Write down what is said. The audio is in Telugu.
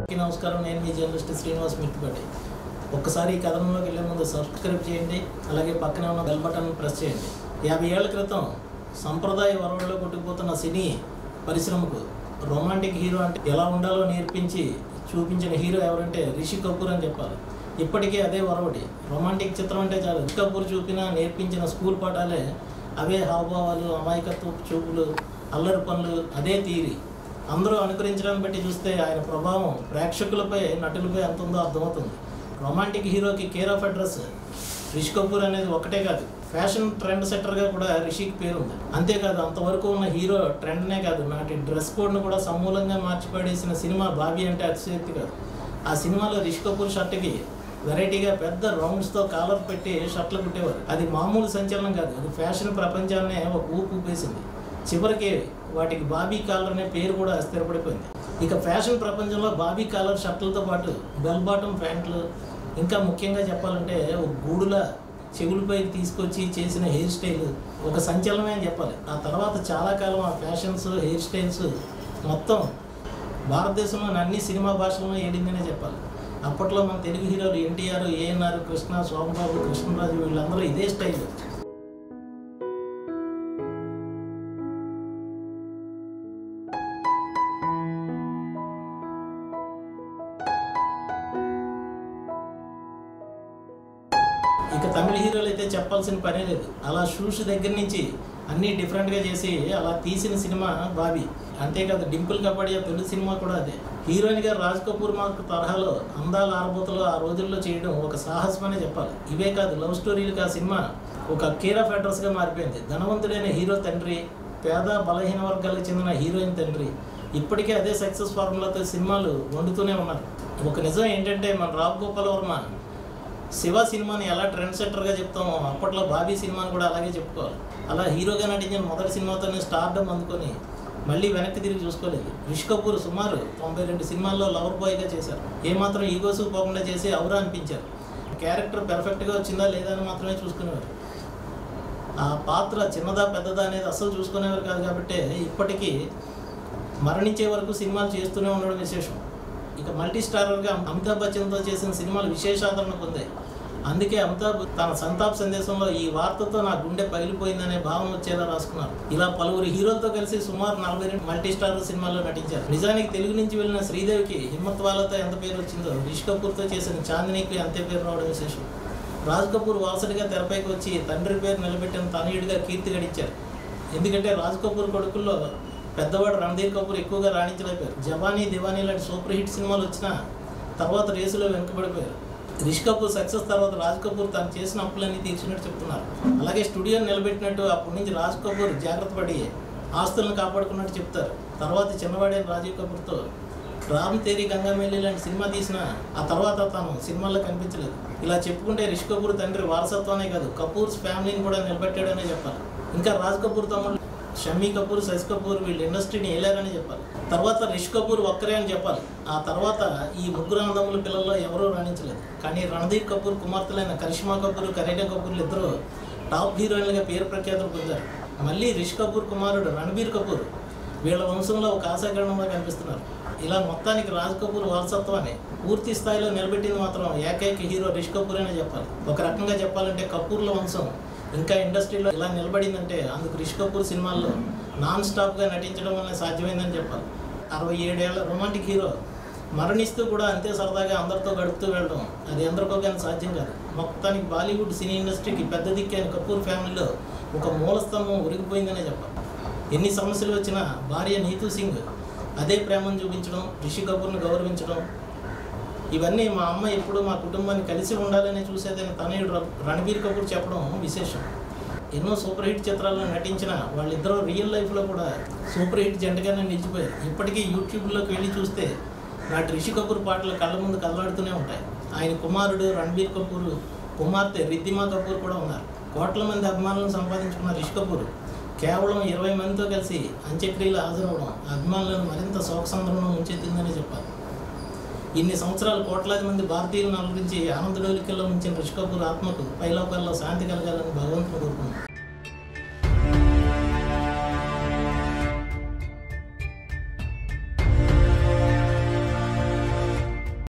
అందరికీ నమస్కారం నేను మీ జర్నలిస్ట్ శ్రీనివాస్ మిట్టుపడి ఒక్కసారి ఈ కథనంలోకి వెళ్ళే ముందు సబ్స్క్రైబ్ చేయండి అలాగే పక్కనే ఉన్న బెల్ బటన్ ప్రెస్ చేయండి యాభై ఏళ్ల క్రితం సంప్రదాయ వరవడిలో కొట్టుకుపోతున్న సినీ పరిశ్రమకు రొమాంటిక్ హీరో అంటే ఎలా ఉండాలో నేర్పించి చూపించిన హీరో ఎవరంటే రిషి కపూర్ అని చెప్పాలి ఇప్పటికీ అదే వరవడి రొమాంటిక్ చిత్రం అంటే చాలు రిషి కపూర్ చూపిన నేర్పించిన స్కూల్ పాఠాలే అవే హావభావాలు అమాయకత్వ చూపులు అల్లరి పనులు అదే తీరి అందరూ అనుకరించడాన్ని బట్టి చూస్తే ఆయన ప్రభావం ప్రేక్షకులపై నటులపై ఎంత ఉందో అర్థమవుతుంది రొమాంటిక్ హీరోకి care of address Rishi Kapoor అనేది ఒకటే కాదు ఫ్యాషన్ ట్రెండ్ సెట్టర్గా కూడా రిషికి పేరు ఉంది అంతేకాదు అంతవరకు ఉన్న హీరో ట్రెండ్నే కాదు నాటి డ్రెస్ కోడ్ను కూడా సమూలంగా మార్చిపడేసిన సినిమా బాబీ అంటే అతిశక్తి కాదు ఆ సినిమాలో రిషి కపూర్ షర్ట్కి వెరైటీగా పెద్ద రౌండ్స్తో కాలర్ పెట్టి షర్ట్లు కుట్టేవారు అది మామూలు సంచలనం కాదు అది ఫ్యాషన్ ప్రపంచాన్నే ఒక ఊపు ఊపేసింది చివరికి వాటికి బాబీ కాలర్ అనే పేరు కూడా స్థిరపడిపోయింది ఇక ఫ్యాషన్ ప్రపంచంలో బాబీ కాలర్ షర్ట్లతో పాటు బెల్ బాటమ్ ప్యాంట్లు ఇంకా ముఖ్యంగా చెప్పాలంటే ఒక గూడుల చెవులపై తీసుకొచ్చి చేసిన హెయిర్ స్టైల్ ఒక సంచలనమే అని చెప్పాలి ఆ తర్వాత చాలా కాలం ఆ ఫ్యాషన్స్ హెయిర్ స్టైల్స్ మొత్తం భారతదేశంలోని అన్ని సినిమా భాషలను ఏడిందనే చెప్పాలి అప్పట్లో మన తెలుగు హీరోలు ఎన్టీఆర్ ఏఎన్ఆర్ కృష్ణ సోమబాబు కృష్ణరాజు వీళ్ళందరూ ఇదే స్టైల్ ఇక తమిళ హీరోలు అయితే చెప్పాల్సిన పనే లేదు అలా షూస్ దగ్గర నుంచి అన్నీ డిఫరెంట్గా చేసి అలా తీసిన సినిమా బాబీ అంతేకాదు డింపుల్ కబడ్డీ తొలి సినిమా కూడా అదే హీరోయిన్గా రాజ్ కపూర్ మార్క్ తరహాలో అందాల ఆరబోతలు ఆ రోజుల్లో చేయడం ఒక సాహసమనే చెప్పాలి ఇవే కాదు లవ్ స్టోరీలకు ఆ సినిమా ఒక కేర్ ఆఫ్ అడ్రస్గా మారిపోయింది ధనవంతుడైన హీరో తండ్రి పేద బలహీన వర్గాలకు చెందిన హీరోయిన్ తండ్రి ఇప్పటికే అదే సక్సెస్ ఫార్ములాతో సినిమాలు వండుతూనే ఉన్నారు ఒక నిజం ఏంటంటే మన రామ్ గోపాల్ వర్మ శివ సినిమాని ఎలా ట్రెండ్ సెట్టర్గా చెప్తామో అప్పట్లో బాబీ సినిమాని కూడా అలాగే చెప్పుకోవాలి అలా హీరోగా నటించిన మొదటి సినిమాతోనే స్టార్డమ్ అందుకొని మళ్ళీ వెనక్కి తిరిగి చూసుకోలేదు రిష్ కపూర్ సుమారు తొంభై రెండు సినిమాల్లో లవర్ బాయ్గా చేశారు ఏమాత్రం ఈగోసు పోకుండా చేసి అవురా అనిపించారు క్యారెక్టర్ పెర్ఫెక్ట్గా వచ్చిందా లేదా అని మాత్రమే చూసుకునేవారు ఆ పాత్ర చిన్నదా పెద్దదా అనేది అస్సలు చూసుకునేవారు కాదు కాబట్టి ఇప్పటికీ మరణించే వరకు సినిమాలు చేస్తూనే ఉండడం విశేషం ఇక మల్టీ స్టారర్గా అమితాబ్ బచ్చన్తో చేసిన సినిమాలు విశేష ఆదరణ పొందాయి అందుకే అమితాబ్ తన సంతాప్ సందేశంలో ఈ వార్తతో నా గుండె పగిలిపోయిందనే భావన వచ్చేలా రాసుకున్నారు ఇలా పలువురు హీరోలతో కలిసి సుమారు నలభై రెండు మల్టీ స్టార్ సినిమాల్లో నటించారు నిజానికి తెలుగు నుంచి వెళ్ళిన శ్రీదేవికి హిమ్మత్ వాళ్ళతో ఎంత పేరు వచ్చిందో రిష్ కపూర్తో చేసిన చాందినికి అంతే పేరు రావడం విశేషం రాజ్ కపూర్ వారసుడిగా తెరపైకి వచ్చి తండ్రి పేరు నిలబెట్టిన తనయుడిగా కీర్తి గడించారు ఎందుకంటే రాజ్ కపూర్ కొడుకుల్లో పెద్దవాడు రణధీర్ కపూర్ ఎక్కువగా రాణించలేకపోయారు జవానీ దివానీ లాంటి సూపర్ హిట్ సినిమాలు వచ్చినా తర్వాత రేసులో వెనుకబడిపోయారు రిష్ కపూర్ సక్సెస్ తర్వాత రాజ్ కపూర్ తాను చేసిన అప్పులన్నీ తీర్చినట్టు చెప్తున్నారు అలాగే స్టూడియోని నిలబెట్టినట్టు అప్పటి నుంచి రాజ్ కపూర్ జాగ్రత్త పడి ఆస్తులను కాపాడుకున్నట్టు చెప్తారు తర్వాత చిన్నవాడైన రాజీవ్ కపూర్తో రామ్ తేరీ గంగామేలి లాంటి సినిమా తీసిన ఆ తర్వాత తాను సినిమాల్లో కనిపించలేదు ఇలా చెప్పుకుంటే రిష్ కపూర్ తండ్రి వారసత్వానే కాదు కపూర్స్ ఫ్యామిలీని కూడా నిలబెట్టాడనే చెప్పాలి ఇంకా రాజ్ కపూర్ తమ్ముడు షమీ కపూర్ శశి కపూర్ వీళ్ళు ఇండస్ట్రీని వేలారని చెప్పాలి తర్వాత రిష్ కపూర్ ఒక్కరే అని చెప్పాలి ఆ తర్వాత ఈ ముగ్గురు అన్నదమ్ముల పిల్లల్లో ఎవరూ రాణించలేదు కానీ రణధీర్ కపూర్ కుమార్తెలైన కరిష్మా కపూర్ కరీనా కపూర్లు ఇద్దరు టాప్ హీరోయిన్లుగా పేరు ప్రఖ్యాతులు పొందారు మళ్ళీ రిష్ కపూర్ కుమారుడు రణబీర్ కపూర్ వీళ్ళ వంశంలో ఒక ఆశాకరణంగా కనిపిస్తున్నారు ఇలా మొత్తానికి రాజ్ కపూర్ వారసత్వాన్ని పూర్తి స్థాయిలో నిలబెట్టింది మాత్రం ఏకైక హీరో రిష్ కపూర్ అనే చెప్పాలి ఒక రకంగా చెప్పాలంటే కపూర్ల వంశం ఇంకా ఇండస్ట్రీలో ఇలా నిలబడిందంటే అందుకు రిష్ కపూర్ సినిమాల్లో నాన్ స్టాప్గా నటించడం వల్ల సాధ్యమైందని చెప్పాలి అరవై ఏడేళ్ల రొమాంటిక్ హీరో మరణిస్తూ కూడా అంతే సరదాగా అందరితో గడుపుతూ వెళ్ళడం అది ఎందరికో కానీ సాధ్యం కాదు మొత్తానికి బాలీవుడ్ సినీ ఇండస్ట్రీకి పెద్ద దిక్కైన కపూర్ ఫ్యామిలీలో ఒక మూల స్తంభం ఉరిగిపోయిందనే చెప్పాలి ఎన్ని సమస్యలు వచ్చినా భార్య నీతూ సింగ్ అదే ప్రేమను చూపించడం రిషి కపూర్ని గౌరవించడం ఇవన్నీ మా అమ్మ ఎప్పుడు మా కుటుంబాన్ని కలిసి ఉండాలని చూసేదని తనయుడు ర- రణబీర్ కపూర్ చెప్పడం విశేషం ఎన్నో సూపర్ హిట్ చిత్రాల్లో నటించిన వాళ్ళిద్దరూ రియల్ లైఫ్లో కూడా సూపర్ హిట్ జంటగానే నిలిచిపోయారు ఇప్పటికీ యూట్యూబ్లోకి వెళ్ళి చూస్తే నాటి రిషి కపూర్ పాటలు కళ్ళ ముందు కదలాడుతూనే ఉంటాయి ఆయన కుమారుడు రణబీర్ కపూర్ కుమార్తె రిద్దిమా కపూర్ కూడా ఉన్నారు కోట్ల మంది అభిమానులను సంపాదించుకున్న రిషి కపూర్ కేవలం ఇరవై మందితో కలిసి అంత్యక్రియలు హాజరవడం అభిమానులను మరింత శోకసంద్రంలో ముంచెత్తిందని చెప్పాలి ఇన్ని సంవత్సరాలు కోట్లాది మంది భారతీయులను అలరించి ఆనందడోలికల్లో ఉంచిన రిషి కపూర్ ఆత్మకు పైలోకాల్లో శాంతి కలగాలని భగవంతుని కోరుకున్నాను